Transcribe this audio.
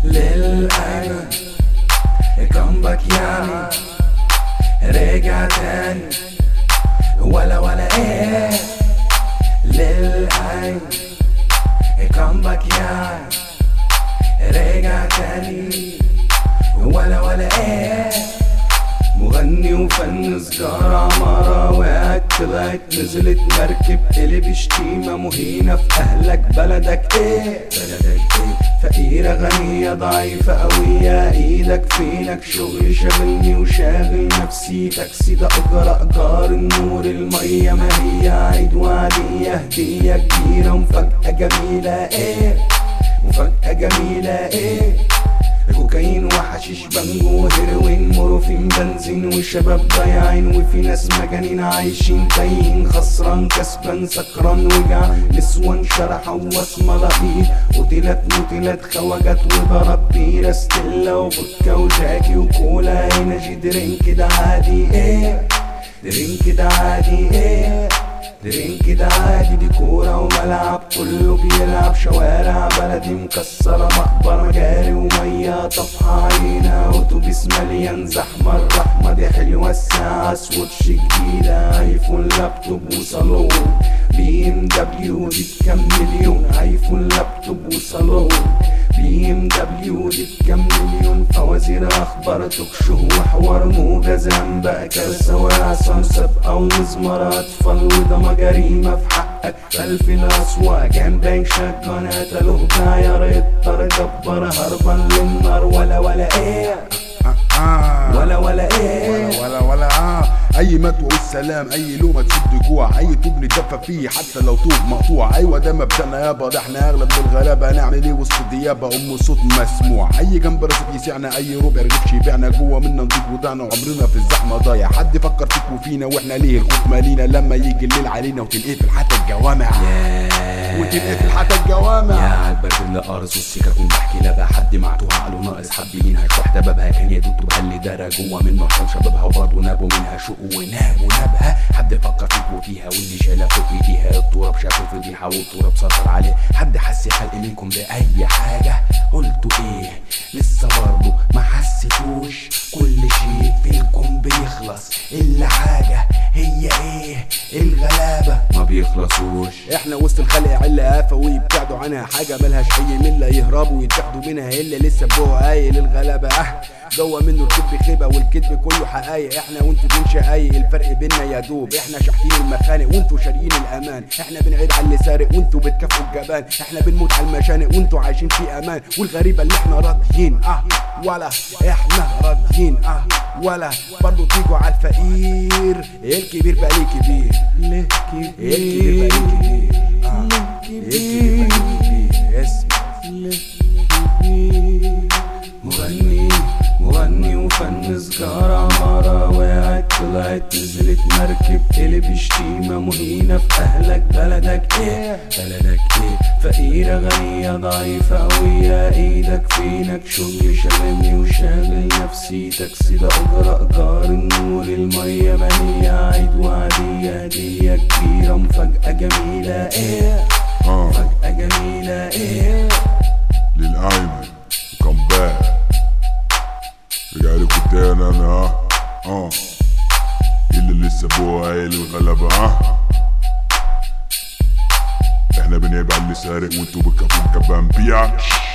للأيمن كمبك يعني رجع تاني ولا ولا ايه للأيمن كمبك يعني رجع تاني ولا ولا ايه مغني وفن سجارة عمارة وقعت طلعت نزلت مركب قلب شتيمة مهينة في أهلك بلدك إيه بلدك إيه فقيرة غنية ضعيفة قوية إيدك فينك شغل شاغلني وشاغل نفسي تاكسي ده أجر أجار النور المية ما هي عيد وعدية هدية كبيرة ومفاجأة جميلة إيه مفاجأة جميلة إيه كوكايين وحشيش بانجو وهيروين مورفين بنزين وشباب ضايعين وفي ناس مجانين عايشين تايهين خسران كسبان سكران وجع نسوان شرح واسمى رقيق قتلت متلت خواجات وضرب بيرة ستيلا وفودكا وجاكي وكولا انرجي درينك ده عادي ايه درينك ده عادي ايه درينك ده عادي دي كورة وملعب كله بيلعب شوارع بلدي مكسرة مقبرة مجاري ومية طفحة عينا أوتوبيس مليان زحمة الرحمة دي حلوة الساعة سويتش جديدة ايفون لابتوب وصالون بي ام دبليو دي بكام مليون ايفون لابتوب وصالون بي ام دبليو دي بكام مليون فوازير اخبار توك شو وحوار موجز بقى كارثه وعصام سابقه ومزمره اطفال وده جريمه في حقك خلف الاسواق كان بانك شجان قتلوه يا ريت جبر هربان للنار ولا ولا ايه ولا ولا ايه ولا ولا ولا اه اي متوى والسلام اي لومه تسد جوع اي طوب نتدفى فيه حتى لو طوب مقطوع ايوه ده مبدأنا يابا ده احنا اغلب من الغلابه نعمل ايه وسط الديابه ام صوت مسموع اي جنب رصيد يسعنا اي ربع رغيف شبعنا جوه منا نضيف وضعنا وعمرنا في الزحمه ضايع حد فكر فيك وفينا واحنا ليه الخوف مالينا لما يجي الليل علينا وتلقيه في الحتى الجوامع وتلقيه في الحتى يا الجوامع عالباب اللي قرص والسكة كنت بحكي لها حد معتوه عقله ناقص حب مين واحدة بابها كان يدوب تبقى اللي دارة جوه من مرحوم شبابها وبرضه نابوا منها شوق ونابوا نابها حد فكر فيك وفيها واللي شايلها فوق ايديها التراب شافه فضيحة والتراب سطر عليه حد حس خلق منكم بأي حاجة قلتوا ايه لسه برضه ما حسيتوش كل شيء فيكم بيخلص إلا حاجة هي ايه الغلابة ما بيخلصوش احنا وسط الخلق عله آفة ويبتعدوا عنها حاجة ملهاش أي ملة يهربوا ويتاخدوا منها إلا لسه بقوا قايل الغلابة اه جوه منه الكذب خيبة والكذب كله حقايق احنا وانتوا دين شقايق الفرق بينا يا دوب احنا شاحتين المخانق وانتوا شاريين الامان احنا بنعيد على اللي سارق وانتوا بتكافئوا الجبان احنا بنموت على المشانق وانتوا عايشين في امان والغريبة اللي احنا راضيين اه ولا احنا راضيين اه ولا برضه تيجوا على الفقير الكبير بقى ليه كبير ليه الكبير بقى ليه كبير اه الكبير بقى ليه كبير اسمع مغني مغني وفن سجارة عمارة وقعت طلعت نزلت مركب قلب شتيمة مهينة في أهلك بلدك إيه بلدك إيه فقيرة غنية ضعيفة قوية إيدك فينك شغل شاغلني وشاغل نفسي تاكسي ده أجر أجار النور المية ما هي عيد وعدية هدية كبيرة مفاجأة جميلة إيه اه مفاجأة جميلة إيه للايمن كم باك رجع لكم تاني انا ها اه اللي لسه فوق قايل الغلبة ها احنا بنعيب على اللي سارق وانتوا بتكافئوا كبان بيع